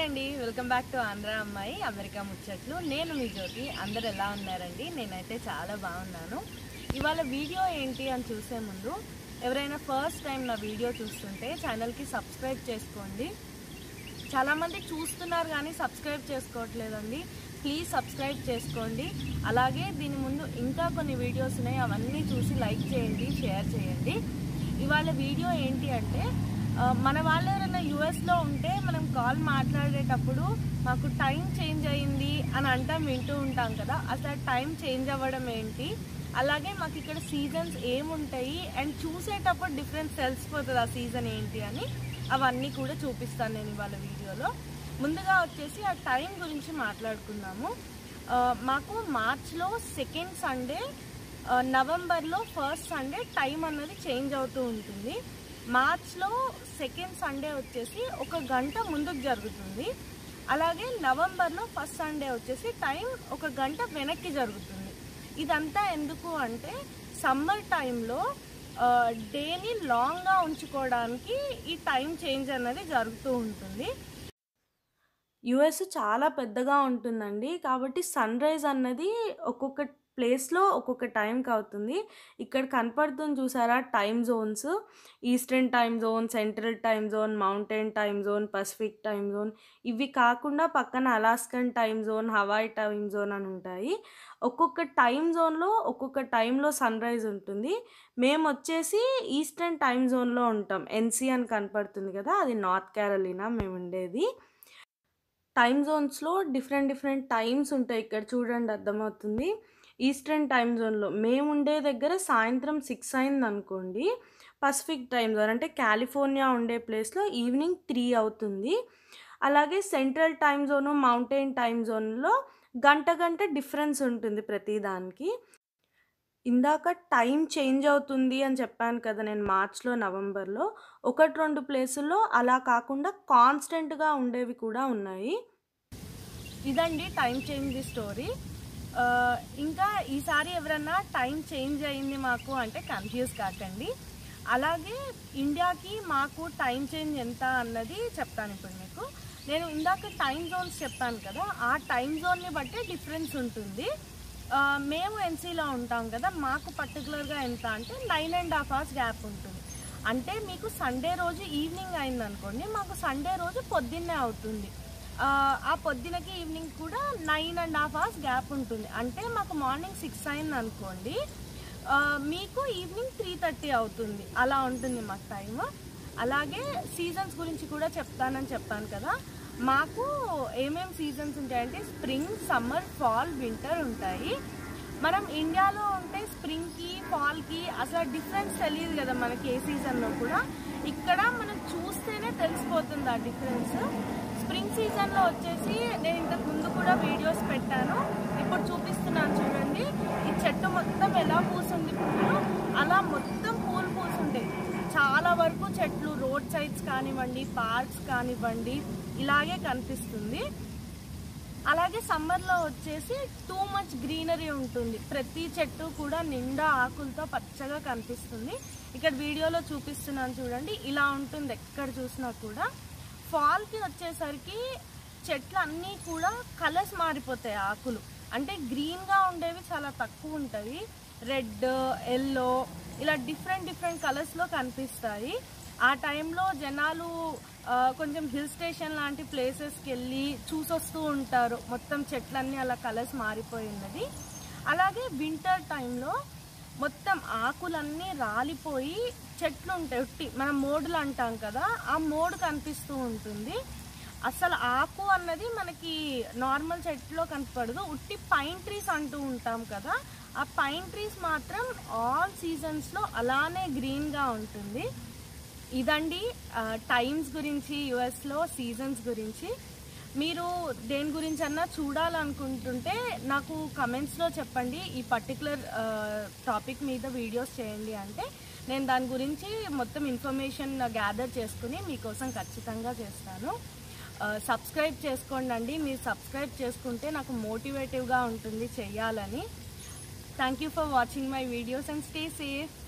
అండి welcome back to Andhra అమ్మాయి America ముచ్చట్లు నేను మీ జ్యోతి అందరు ఎలా ఉన్నారండి నేనైతే చాలా బాగున్నాను ఇవాళ వీడియో ఏంటి అని చూసే ముందు ఎవరైనా ఫస్ట్ టైం నా వీడియో చూస్తుంటే ఛానల్కి సబ్స్క్రైబ్ చేసుకోండి చాలామంది చూస్తున్నారు కానీ సబ్స్క్రైబ్ చేసుకోవట్లేదండి ప్లీజ్ సబ్స్క్రైబ్ చేసుకోండి అలాగే దీని ముందు ఇంకా కొన్ని వీడియోస్ ఉన్నాయి అవన్నీ చూసి లైక్ చేయండి షేర్ చేయండి ఇవాళ వీడియో ఏంటి అంటే ఆ, మన వాళ్ళు ఎవరైనా యూఎస్లో ఉంటే మనం కాల్ మాట్లాడేటప్పుడు మాకు టైం చేంజ్ అయింది అని అంటాం వింటూ ఉంటాం కదా అసలు టైం చేంజ్ అవ్వడం ఏంటి అలాగే మాకు ఇక్కడ సీజన్స్ ఏముంటాయి అండ్ చూసేటప్పుడు డిఫరెన్స్ తెలిసిపోతుంది ఆ సీజన్ ఏంటి అని అవన్నీ కూడా చూపిస్తాను నేను ఇవాళ వీడియోలో ముందుగా వచ్చేసి ఆ టైం గురించి మాట్లాడుకుందాము ఆ, మాకు మార్చ్లో సెకండ్ సండే ఆ, నవంబర్లో ఫస్ట్ సండే టైం అన్నది చేంజ్ అవుతూ ఉంటుంది మార్చ్లో సెకండ్ సండే వచ్చేసి ఒక గంట ముందుకు జరుగుతుంది అలాగే నవంబర్లో ఫస్ట్ సండే వచ్చేసి టైం ఒక గంట వెనక్కి జరుగుతుంది ఇదంతా ఎందుకు అంటే సమ్మర్ టైంలో డేని లాంగ్గా ఉంచుకోవడానికి ఈ టైం చేంజ్ అన్నది జరుగుతూ ఉంటుంది యుఎస్ చాలా పెద్దగా ఉంటుందండి కాబట్టి సన్ రైజ్ అన్నది ఒక్కొక్క ప్లేస్లో ఒక్కొక్క టైంకి అవుతుంది ఇక్కడ కనపడుతుంది చూసారా time zones eastern time zone central time zone mountain time zone Pacific time zone ఇవి కాకుండా పక్కన Alaskan time zone Hawaii time zone అని ఉంటాయి ఒక్కొక్క టైం జోన్లో ఒక్కొక్క టైంలో సన్ రైజ్ ఉంటుంది మేము వచ్చేసి ఈస్టర్న్ టైం జోన్లో ఉంటాం ఎన్సీ అని కనపడుతుంది కదా అది నార్త్ క్యారలీనా మేము ఉండేది టైం జోన్స్లో డిఫరెంట్ డిఫరెంట్ టైమ్స్ ఉంటాయి ఇక్కడ చూడండి అర్థమవుతుంది ఈస్టర్న్ టైం జోన్లో మేము ఉండే దగ్గర సాయంత్రం సిక్స్ అయింది అనుకోండి పసిఫిక్ టైం జోన్ అంటే కాలిఫోర్నియా ఉండే ప్లేస్లో ఈవినింగ్ త్రీ అవుతుంది అలాగే central time zone mountain time జోన్లో గంట గంట డిఫరెన్స్ ఉంటుంది ప్రతిదానికి ఇందాక టైం చేంజ్ అవుతుంది అని చెప్పాను కదా నేను మార్చ్లో నవంబర్లో ఒకటి రెండు ప్లేసుల్లో అలా కాకుండా కాన్స్టెంట్గా ఉండేవి కూడా ఉన్నాయి ఇదండి టైం చేంజ్ ది స్టోరీ ఆ, ఇంకా ఈసారి ఎవరన్నా టైం చేంజ్ అయింది మాకు అంటే కన్ఫ్యూజ్ కాకండి అలాగే ఇండియాకి మాకు టైం చేంజ్ ఎంత అన్నది చెప్తాను ఇప్పుడు మీకు నేను ఇందాక టైం జోన్స్ చెప్పాను కదా ఆ టైం జోన్ని బట్టి డిఫరెన్స్ ఉంటుంది ఆ, మేము ఎన్సీలో ఉంటాం కదా మాకు పర్టికులర్గా ఎంత అంటే nine and half hours gap ఉంటుంది అంటే మీకు సండే రోజు ఈవినింగ్ అయింది అనుకోండి మాకు సండే రోజు పొద్దున్నే అవుతుంది ఆ, ఆ పొద్దునకి ఈవినింగ్ కూడా nine and half hours gap ఉంటుంది అంటే మాకు మార్నింగ్ సిక్స్ అయింది అనుకోండి ఆ, మీకు ఈవినింగ్ త్రీ థర్టీ అవుతుంది అలా ఉంటుంది మాకు టైం అలాగే సీజన్స్ గురించి కూడా చెప్తానని చెప్పాను కదా మాకు ఏమేం సీజన్స్ ఉంటాయంటే స్ప్రింగ్ సమ్మర్ ఫాల్ వింటర్ ఉంటాయి మనం ఇండియాలో ఉంటే స్ప్రింగ్కి ఫాల్కి అసలు డిఫరెన్స్ తెలియదు కదా మనకి ఏ సీజన్లో కూడా ఇక్కడ మనం చూస్తేనే తెలిసిపోతుంది ఆ డిఫరెన్స్ స్ప్రింగ్ సీజన్లో వచ్చేసి నేను ఇంతకు ముందు కూడా వీడియోస్ పెట్టాను ఇప్పుడు చూపిస్తున్నాను చూడండి ఈ చెట్టు మొత్తం ఎలా పూసుంది పువ్వులు అలా మొత్తం పూలు పూసుంటాయి చాలా వరకు చెట్లు రోడ్ సైడ్స్ కానివ్వండి పార్క్స్ కానివ్వండి ఇలాగే కనిపిస్తుంది అలాగే సమ్మర్లో వచ్చేసి టూ మచ్ గ్రీనరీ ఉంటుంది ప్రతి చెట్టు కూడా నిండా ఆకులతో పచ్చగా కనిపిస్తుంది ఇక్కడ వీడియోలో చూపిస్తున్నాను చూడండి ఇలా ఉంటుంది ఎక్కడ చూసినా కూడా ఫాల్కి వచ్చేసరికి చెట్లు అన్నీ కూడా కలర్స్ మారిపోతాయి ఆకులు అంటే గ్రీన్గా ఉండేవి చాలా తక్కువ ఉంటాయి రెడ్ ఎల్లో ఇలా డిఫరెంట్ డిఫరెంట్ కలర్స్లో కనిపిస్తాయి ఆ టైంలో జనాలు ఆ, కొంచెం హిల్ స్టేషన్ లాంటి ప్లేసెస్కి వెళ్ళి చూసొస్తూ ఉంటారు మొత్తం చెట్లన్నీ అలా కలర్స్ మారిపోయినది అలాగే వింటర్ టైంలో మొత్తం ఆకులన్నీ రాలిపోయి చెట్లు ఉంటాయి ఉట్టి మనం మోడులు అంటాం కదా ఆ మోడు కనిపిస్తూ ఉంటుంది అసలు ఆకు అన్నది మనకి నార్మల్ చెట్లో కనపడదు ఉట్టి పైన్ ట్రీస్ అంటూ ఉంటాం కదా ఆ పైన్ ట్రీస్ మాత్రం ఆల్ సీజన్స్లో అలానే గ్రీన్గా ఉంటుంది ఇదండి టైమ్స్ గురించి యుఎస్లో సీజన్స్ గురించి మీరు దేని గురించి అన్నా చూడాలనుకుంటుంటే నాకు కమెంట్స్లో చెప్పండి ఈ పర్టికులర్ టాపిక్ మీద వీడియోస్ చేయండి అంటే నేను దాని గురించి మొత్తం ఇన్ఫర్మేషన్ గ్యాదర్ చేసుకుని మీకోసం ఖచ్చితంగా చేస్తాను సబ్స్క్రైబ్ చేసుకోండి అండి మీరు సబ్స్క్రైబ్ చేసుకుంటే నాకు మోటివేటివ్గా ఉంటుంది చెయ్యాలని thank you for watching my videos and stay safe